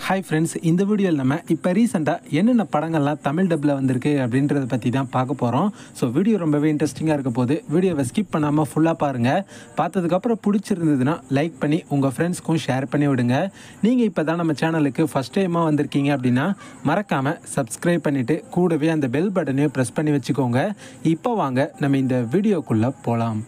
hi friends இந்த வீடியோவில் நம்ம இப்போ ரீசெண்டாக என்னென்ன படங்கள்லாம் தமிழ் டப்பில் வந்திருக்கு அப்படின்றத பற்றி தான் பார்க்க போகிறோம் ஸோ வீடியோ ரொம்பவே இன்ட்ரெஸ்டிங்காக இருக்க போது வீடியோவை ஸ்கிப் பண்ணாமல் ஃபுல்லாக பாருங்கள் பார்த்ததுக்கப்புறம் பிடிச்சிருந்ததுன்னா லைக் பண்ணி உங்கள் ஃப்ரெண்ட்ஸ்க்கும் ஷேர் பண்ணி விடுங்க நீங்கள் இப்போ தான் நம்ம சேனலுக்கு ஃபஸ்ட் டைமாக வந்திருக்கீங்க அப்படின்னா மறக்காமல் சப்ஸ்கிரைப் பண்ணிவிட்டு கூடவே அந்த பெல் பட்டனையும் ப்ரெஸ் பண்ணி வச்சுக்கோங்க இப்போ வாங்க நம்ம இந்த வீடியோக்குள்ளே போகலாம்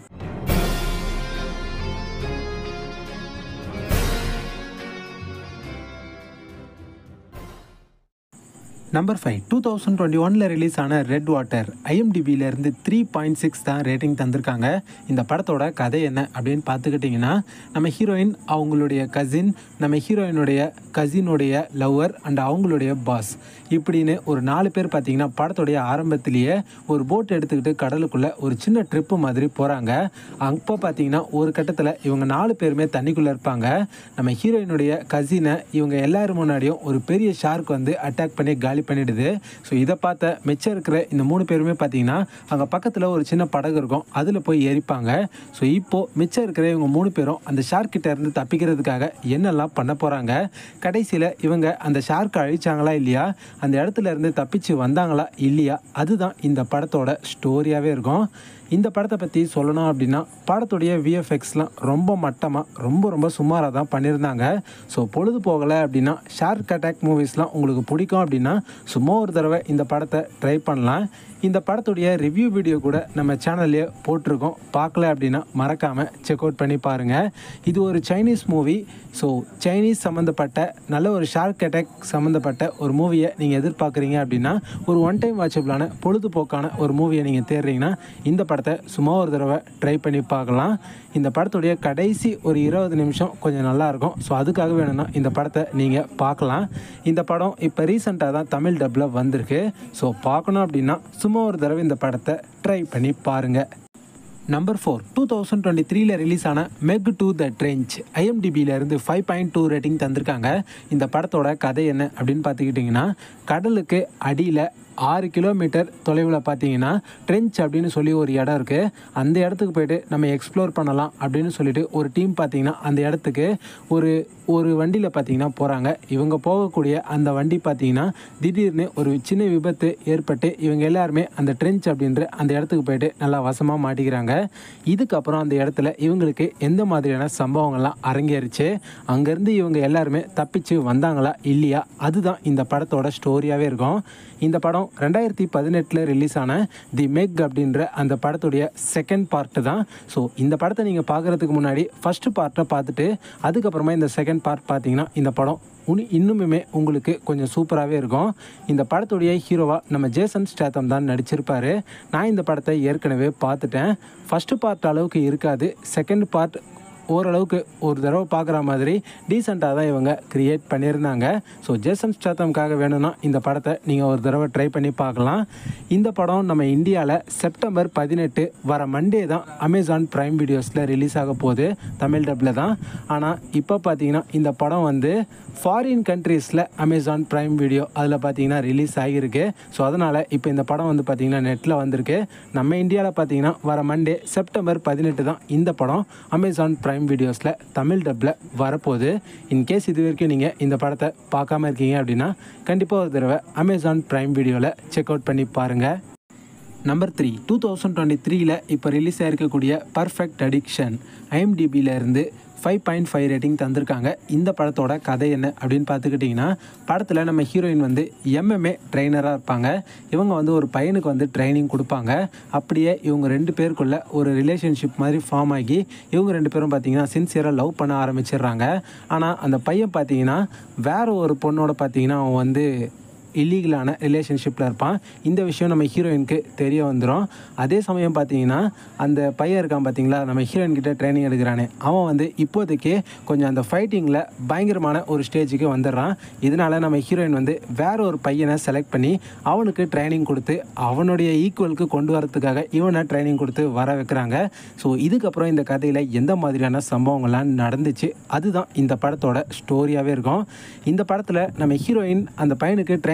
number five two thousand twenty ஒனில் ரிலீஸ் ஆன ரெட் வாட்டர் ஐஎம்டிபியிலேருந்து த்ரீ பாயிண்ட் சிக்ஸ் தான் ரேட்டிங் தந்திருக்காங்க இந்த படத்தோட கதை என்ன அப்படின்னு பார்த்துக்கிட்டிங்கன்னா நம்ம ஹீரோயின் அவங்களுடைய கசின் நம்ம ஹீரோயினுடைய கசினுடைய லவ்வர் அண்ட் அவங்களுடைய பாஸ் இப்படின்னு ஒரு நாலு பேர் பார்த்தீங்கன்னா படத்துடைய ஆரம்பத்திலேயே ஒரு போட் எடுத்துக்கிட்டு கடலுக்குள்ளே ஒரு சின்ன ட்ரிப்பு மாதிரி போகிறாங்க அப்போ பார்த்தீங்கன்னா ஒரு கட்டத்தில் இவங்க நாலு பேருமே தண்ணிக்குள்ளே இருப்பாங்க நம்ம ஹீரோயினுடைய கசினை இவங்க எல்லாரும் முன்னாடியும் ஒரு பெரிய ஷார்க் வந்து அட்டாக் பண்ணி காலி பண்ணிடுது ஸோ இதை பார்த்த மிச்சம் இருக்கிற இந்த மூணு பேருமே பார்த்தீங்கன்னா அங்கே பக்கத்தில் ஒரு சின்ன படகு இருக்கும் அதில் போய் ஏறிப்பாங்க ஸோ இப்போது மிச்சம் இருக்கிற இவங்க மூணு பேரும் அந்த ஷார்க் கிட்ட இருந்து தப்பிக்கிறதுக்காக என்னெல்லாம் பண்ண போகிறாங்க கடைசியில் இவங்க அந்த ஷார்க்கை அழிச்சாங்களா இல்லையா அந்த இடத்துல இருந்து தப்பிச்சு வந்தாங்களா இல்லையா அதுதான் இந்த படத்தோட ஸ்டோரியாகவே இருக்கும் இந்த படத்தை பற்றி சொல்லணும் அப்படின்னா படத்துடைய விஎஃப்எக்ஸ்லாம் ரொம்ப மட்டமாக ரொம்ப ரொம்ப சுமாராக தான் பண்ணியிருந்தாங்க ஸோ பொழுது போகலை அப்படின்னா ஷார்க் அட்டாக் மூவிஸ்லாம் உங்களுக்கு பிடிக்கும் அப்படின்னா சும்மா ஒரு தடவை இந்த படத்தை ட்ரை பண்ணலாம் இந்த படத்துடைய ரிவ்யூ வீடியோ கூட நம்ம சேனல்லே போட்டிருக்கோம் பார்க்கல அப்படின்னா மறக்காமல் செக் அவுட் பண்ணி பாருங்கள் இது ஒரு சைனீஸ் மூவி ஸோ சைனீஸ் சம்மந்தப்பட்ட நல்ல ஒரு ஷார்க் அட்டாக் சம்மந்தப்பட்ட ஒரு மூவியை நீங்கள் எதிர்பார்க்குறீங்க அப்படின்னா ஒரு ஒன் டைம் வாட்சபிளான பொழுதுபோக்கான ஒரு மூவியை நீங்கள் தேடுறீங்கன்னா இந்த படத்தை சும்மா ஒரு தடவை ட்ரை பண்ணி பார்க்கலாம் இந்த படத்துடைய கடைசி ஒரு இருபது நிமிஷம் கொஞ்சம் நல்லாயிருக்கும் ஸோ அதுக்காக வேணும்னா இந்த படத்தை நீங்கள் பார்க்கலாம் இந்த படம் இப்போ ரீசெண்டாக தான் தமிழ் டப்பில் வந்திருக்கு ஸோ பார்க்கணும் அப்படின்னா சும்மா ஒரு தடவை இந்த படத்தை ட்ரை பண்ணி பாருங்கள் number four two thousand twenty த்ரீல ரிலீஸ் ஆன மெக் டு த ட்ரெஞ்ச் ஐஎம்டிபியிலேருந்து ஃபைவ் பாயிண்ட் டூ ரேட்டிங் தந்திருக்காங்க இந்த படத்தோட கதை என்ன அப்படின்னு பார்த்துக்கிட்டிங்கன்னா கடலுக்கு அடியில் ஆறு கிலோமீட்டர் தொலைவில் பார்த்தீங்கன்னா ட்ரெஞ்ச் அப்படின்னு சொல்லி ஒரு இடம் இருக்குது அந்த இடத்துக்கு போயிட்டு நம்ம எக்ஸ்ப்ளோர் பண்ணலாம் அப்படின்னு சொல்லிட்டு ஒரு டீம் பார்த்தீங்கன்னா அந்த இடத்துக்கு ஒரு ஒரு வண்டியில் பார்த்தீங்கன்னா போகிறாங்க இவங்க போகக்கூடிய அந்த வண்டி பார்த்தீங்கன்னா திடீர்னு ஒரு சின்ன விபத்து ஏற்பட்டு இவங்க எல்லாருமே அந்த ட்ரெஞ்ச் அப்படின்ற அந்த இடத்துக்கு போயிட்டு நல்லா வசமாக மாட்டிக்கிறாங்க இதுக்கப்புறம் அந்த இடத்துல இவங்களுக்கு எந்த மாதிரியான சம்பவங்கள்லாம் அரங்கேறிச்சு அங்கேருந்து இவங்க எல்லாருமே தப்பிச்சு வந்தாங்களா இல்லையா அதுதான் இந்த படத்தோட ஸ்டோரியாகவே இருக்கும் இந்த படம் ரெண்டாயிரத்தி பதினெட்டில் ரிலீஸ் ஆன தி மெக் அப்படின்ற அந்த படத்துடைய செகண்ட் பார்ட்டு தான் ஸோ இந்த படத்தை நீங்கள் பார்க்குறதுக்கு முன்னாடி ஃபஸ்ட்டு பார்ட்டை பார்த்துட்டு அதுக்கப்புறமா இந்த செகண்ட் பார்ட் பார்த்தீங்கன்னா இந்த படம் உனி இன்னுமுமே உங்களுக்கு கொஞ்சம் சூப்பராகவே இருக்கும் இந்த படத்துடைய ஹீரோவாக நம்ம ஜேசன் ஸ்டேத்தம் தான் நடிச்சிருப்பார் நான் இந்த படத்தை ஏற்கனவே பார்த்துட்டேன் ஃபஸ்ட்டு பார்ட் அளவுக்கு இருக்காது செகண்ட் பார்ட் ஓரளவுக்கு ஒரு தடவை பார்க்குற மாதிரி டீசெண்டாக தான் இவங்க க்ரியேட் பண்ணியிருந்தாங்க ஸோ ஜேசன் ஸ்டாத்தம்காக வேணும்னா இந்த படத்தை நீங்கள் ஒரு தடவை ட்ரை பண்ணி பார்க்கலாம் இந்த படம் நம்ம இந்தியாவில் செப்டம்பர் பதினெட்டு வர மண்டே தான் அமேசான் ப்ரைம் வீடியோஸில் ரிலீஸ் ஆக போகுது தமிழ் டப்பில் தான் ஆனால் இப்போ பார்த்தீங்கன்னா இந்த படம் வந்து ஃபாரின் கண்ட்ரீஸில் அமேசான் ப்ரைம் வீடியோ அதில் பார்த்தீங்கன்னா ரிலீஸ் ஆகியிருக்கு ஸோ அதனால் இப்போ இந்த படம் வந்து பார்த்திங்கன்னா நெட்டில் வந்திருக்கு நம்ம இந்தியாவில் பார்த்தீங்கன்னா வர மண்டே செப்டம்பர் பதினெட்டு தான் இந்த படம் அமேசான் ப்ரைம் வீடியோஸில் தமிழ் டப்பில் வரப்போகுது இன்கேஸ் இது வரைக்கும் நீங்கள் இந்த படத்தை பார்க்காம இருக்கீங்க அப்படின்னா கண்டிப்பாக ஒரு தடவை அமேசான் ப்ரைம் வீடியோவில் செக் அவுட் பண்ணி பாருங்கள் number three two thousand twenty த்ரீல இப்போ ரிலீஸ் ஆகிருக்கக்கூடிய பர்ஃபெக்ட் அடிக்ஷன் ஐஎம்டிபியிலேருந்து ஃபைவ் பாயிண்ட் ஃபைவ் ரேட்டிங் தந்திருக்காங்க இந்த படத்தோட கதை என்ன அப்படின்னு பார்த்துக்கிட்டிங்கன்னா படத்தில் நம்ம ஹீரோயின் வந்து எம்எம்ஏ ட்ரைனராக இருப்பாங்க இவங்க வந்து ஒரு பையனுக்கு வந்து ட்ரைனிங் கொடுப்பாங்க அப்படியே இவங்க ரெண்டு பேருக்குள்ள ஒரு ரிலேஷன்ஷிப் மாதிரி ஃபார்ம் ஆகி இவங்க ரெண்டு பேரும் பார்த்தீங்கன்னா சின்சியராக லவ் பண்ண ஆரம்பிச்சிடுறாங்க ஆனால் அந்த பையன் பார்த்தீங்கன்னா வேற ஒரு பொண்ணோட பார்த்தீங்கன்னா அவன் வந்து இல்லீகலான ரிலேஷன்ஷிப்பில் இருப்பான் இந்த விஷயம் நம்ம ஹீரோயினுக்கு தெரிய வந்துடும் அதே சமயம் பார்த்தீங்கன்னா அந்த பையன் இருக்கான் பார்த்தீங்களா நம்ம ஹீரோயின் கிட்ட ட்ரைனிங் எடுக்கிறானே அவன் வந்து இப்போதைக்கு கொஞ்சம் அந்த ஃபைட்டிங்கில் பயங்கரமான ஒரு ஸ்டேஜுக்கு வந்துடுறான் இதனால நம்ம ஹீரோயின் வந்து வேற ஒரு பையனை செலக்ட் பண்ணி அவனுக்கு ட்ரைனிங் கொடுத்து அவனுடைய ஈக்குவலுக்கு கொண்டு வரதுக்காக இவனை ட்ரைனிங் கொடுத்து வர வைக்கிறாங்க ஸோ இதுக்கப்புறம் இந்த கதையில் எந்த மாதிரியான சம்பவங்கள்லாம் நடந்துச்சு அதுதான் இந்த படத்தோட ஸ்டோரியாகவே இருக்கும் இந்த படத்தில் நம்ம ஹீரோயின் அந்த பையனுக்கு ட்ரைனிங்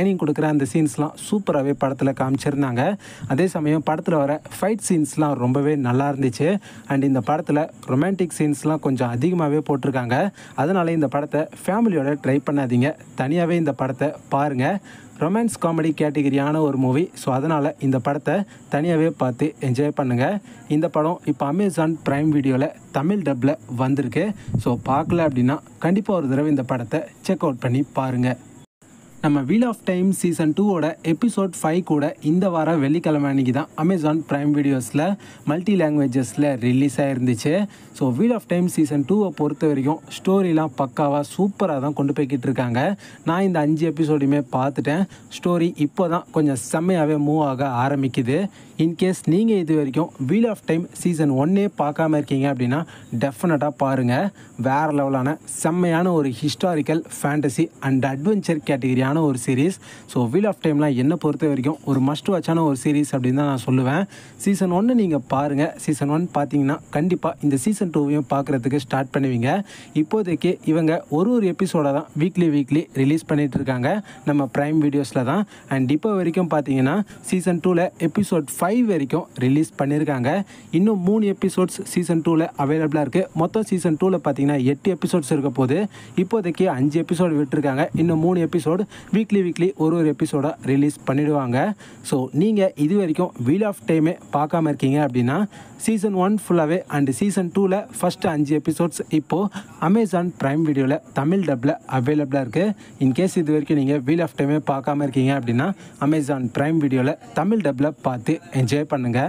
ட்ரைனிங் கொடுக்குற அந்த சீன்ஸ்லாம் சூப்பராகவே படத்தில் காமிச்சிருந்தாங்க அதே சமயம் படத்தில் வர ஃபைட் சீன்ஸ்லாம் ரொம்பவே நல்லா இருந்துச்சு அண்ட் இந்த படத்தில் ரொமான்டிக் சீன்ஸ்லாம் கொஞ்சம் அதிகமாகவே போட்டிருக்காங்க அதனால இந்த படத்தை ஃபேமிலியோட ட்ரை பண்ணாதீங்க தனியாகவே இந்த படத்தை பாருங்கள் ரொமான்ஸ் காமெடி கேட்டகரியான ஒரு மூவி ஸோ அதனால் இந்த படத்தை தனியாகவே பார்த்து என்ஜாய் பண்ணுங்கள் இந்த படம் இப்போ அமேசான் ப்ரைம் வீடியோவில் தமிழ் டப்பில் வந்திருக்கு ஸோ பார்க்கல அப்படின்னா கண்டிப்பாக ஒரு தடவை இந்த படத்தை செக் அவுட் பண்ணி பாருங்கள் நம்ம வீல் ஆஃப் டைம் சீசன் டூவோட எபிசோட் ஃபைவ் கூட இந்த வாரம் வெள்ளிக்கிழமை அன்றைக்கி தான் அமேசான் ப்ரைம் வீடியோஸில் மல்டி லாங்குவேஜஸில் ரிலீஸ் ஆயிருந்துச்சு so wheel of time season டூவை பொறுத்த வரைக்கும் ஸ்டோரிலாம் பக்காவாக சூப்பராக தான் கொண்டு போய்கிட்டு இருக்காங்க நான் இந்த அஞ்சு எபிசோடையுமே பார்த்துட்டேன் ஸ்டோரி இப்போ தான் கொஞ்சம் செம்மையாகவே மூவ் ஆக ஆரம்பிக்குது இன்கேஸ் நீங்கள் இது வரைக்கும் வீல் ஆஃப் டைம் சீசன் ஒன்னே பார்க்காம இருக்கீங்க அப்படின்னா டெஃபினட்டாக பாருங்கள் வேறு லெவலான செம்மையான ஒரு ஹிஸ்டாரிக்கல் ஃபேண்டசி அண்ட் அட்வென்ச்சர் கேட்டகரியான ஒரு சீரீஸ் ஸோ வீல் ஆஃப் டைம்லாம் என்னை பொறுத்த வரைக்கும் ஒரு மஸ்ட் வாட்சான ஒரு சீரீஸ் அப்படின்னு தான் நான் சொல்லுவேன் சீசன் ஒன்று நீங்கள் பாருங்கள் சீசன் ஒன் பார்த்தீங்கன்னா கண்டிப்பாக இந்த சீசன் டூவையும் பார்க்குறதுக்கு ஸ்டார்ட் பண்ணுவீங்க இப்போதைக்கு இவங்க ஒரு ஒரு எபிசோட தான் வீக்லி வீக்லி ரிலீஸ் பண்ணிட்டு இருக்காங்க நம்ம ப்ரைம் வீடியோஸில் தான் அண்ட் இப்போ வரைக்கும் பார்த்தீங்கன்னா சீசன் டூவில் எபிசோட் ஃபைவ் வரைக்கும் ரிலீஸ் பண்ணியிருக்காங்க இன்னும் மூணு எபிசோட்ஸ் சீசன் டூவில் அவைலபிளாக இருக்குது மொத்தம் சீசன் டூவில் பார்த்தீங்கன்னா எட்டு எபிசோட்ஸ் இருக்க போது இப்போதைக்கு அஞ்சு எபிசோடு விட்டுருக்காங்க இன்னும் மூணு எபிசோடு வீக்லி வீக்லி ஒரு ஒரு எபிசோடாக ரிலீஸ் பண்ணிடுவாங்க ஸோ நீங்கள் இது வரைக்கும் வீல் ஆஃப் டைமே பார்க்காம இருக்கீங்க அப்படின்னா சீசன் ஒன் ஃபுல்லாகவே அண்ட் சீசன் டூவில் ஃபஸ்ட்டு அஞ்சு எபிசோட்ஸ் இப்போது அமேசான் ப்ரைம் வீடியோவில் தமிழ் டப்பில் அவைலபிளாக இருக்குது இன்கேஸ் இது வரைக்கும் நீங்கள் வீல் ஆஃப் டைமே பார்க்காம இருக்கீங்க அப்படின்னா அமேசான் ப்ரைம் வீடியோவில் தமிழ் டப்பில் பார்த்து என்ஜாய் பண்ணுங்கள்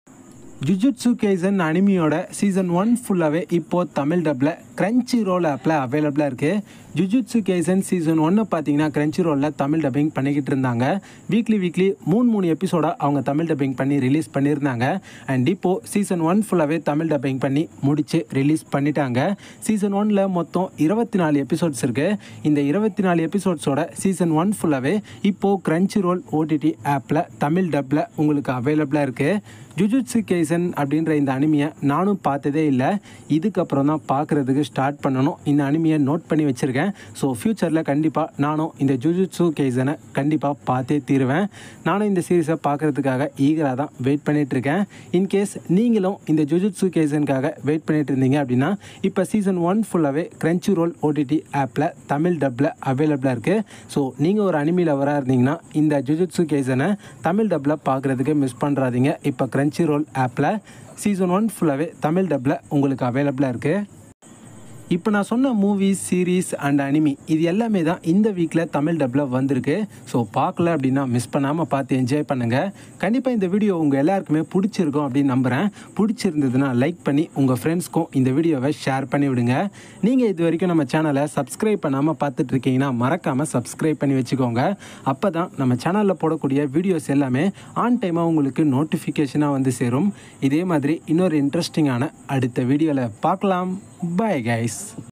ஜுஜுட்சு கேசன் அனிமியோட சீசன் ஒன் ஃபுல்லாகவே இப்போது தமிழ் டப்பில் கிரன்ச்சி ரோல் ஆப்பில் அவைலபிளாக இருக்குது ஜுஜுட்சு கேசன் சீசன் ஒன்று பார்த்தீங்கன்னா கிரன்ச்சி ரோலில் தமிழ் டப்பிங் பண்ணிக்கிட்டு இருந்தாங்க வீக்லி வீக்லி மூணு மூணு எபிசோடாக அவங்க தமிழ் டப்பிங் பண்ணி ரிலீஸ் பண்ணியிருந்தாங்க அண்ட் இப்போது சீசன் ஒன் ஃபுல்லாகவே தமிழ் டப்பிங் பண்ணி முடித்து ரிலீஸ் பண்ணிட்டாங்க சீசன் ஒனில் மொத்தம் இருபத்தி நாலு எபிசோட்ஸ் இருக்குது இந்த இருபத்தி நாலு எபிசோட்ஸோட சீசன் ஒன் ஃபுல்லாகவே இப்போது கிரன்ச்சி ரோல் ஓடிடி ஆப்பில் தமிழ் டப்பில் உங்களுக்கு அவைலபிளாக இருக்குது ஜுஜுட்சு கேசன் அப்படின்ற இந்த அனிமியை நானும் பார்த்ததே இல்லை இதுக்கப்புறம் தான் பார்க்குறதுக்கு ஸ்டார்ட் பண்ணணும் இந்த அனிமியை நோட் பண்ணி வச்சுருக்கேன் ஸோ ஃப்யூச்சரில் கண்டிப்பாக நானும் இந்த ஜுஜுட்சு கேசனை கண்டிப்பாக பார்த்தே தீருவேன் நானும் இந்த சீரீஸை பார்க்குறதுக்காக ஈகராக தான் வெயிட் பண்ணிட்டு இருக்கேன் இன்கேஸ் நீங்களும் இந்த ஜுஜுட்சு கேசனுக்காக வெயிட் பண்ணிட்டு இருந்தீங்க அப்படின்னா இப்போ சீசன் ஒன் ஃபுல்லாகவே கிரன்ச்சி ரோல் ஓடிடி ஆப்பில் தமிழ் டப்பில் அவைலபிளாக இருக்குது ஸோ நீங்கள் ஒரு அனிமி லவராக இருந்தீங்கன்னா இந்த ஜுஜுட்சு கேசனை தமிழ் டப்பில் பார்க்குறதுக்கு மிஸ் பண்ணுறாதீங்க இப்போ கிரன்ச்சி ரோல் ஆப்பில் சீசன் ஒன் ஃபுல்லாகவே தமிழ் டப்பில் உங்களுக்கு அவைலபிளாக இருக்குது இப்போ நான் சொன்ன மூவிஸ் சீரீஸ் அண்ட் அனிமி இது எல்லாமே தான் இந்த வீக்கில் தமிழ் டப்பில் வந்திருக்கு ஸோ பார்க்கல அப்படின்னா மிஸ் பண்ணாமல் பார்த்து என்ஜாய் பண்ணுங்கள் கண்டிப்பாக இந்த வீடியோ உங்கள் எல்லாருக்குமே பிடிச்சிருக்கும் அப்படின்னு நம்புகிறேன் பிடிச்சிருந்ததுன்னா லைக் பண்ணி உங்கள் ஃப்ரெண்ட்ஸ்க்கும் இந்த வீடியோவை ஷேர் பண்ணி விடுங்க நீங்கள் இது வரைக்கும் நம்ம சேனலை சப்ஸ்கிரைப் பண்ணாமல் பார்த்துட்டு இருக்கீங்கன்னா மறக்காமல் சப்ஸ்கிரைப் பண்ணி வச்சுக்கோங்க அப்போ தான் நம்ம சேனலில் போடக்கூடிய வீடியோஸ் எல்லாமே ஆன் டைமாக உங்களுக்கு நோட்டிஃபிகேஷனாக வந்து சேரும் இதே மாதிரி இன்னொரு இன்ட்ரெஸ்டிங்கான அடுத்த வீடியோவில் பார்க்கலாம் பாய் கைஸ்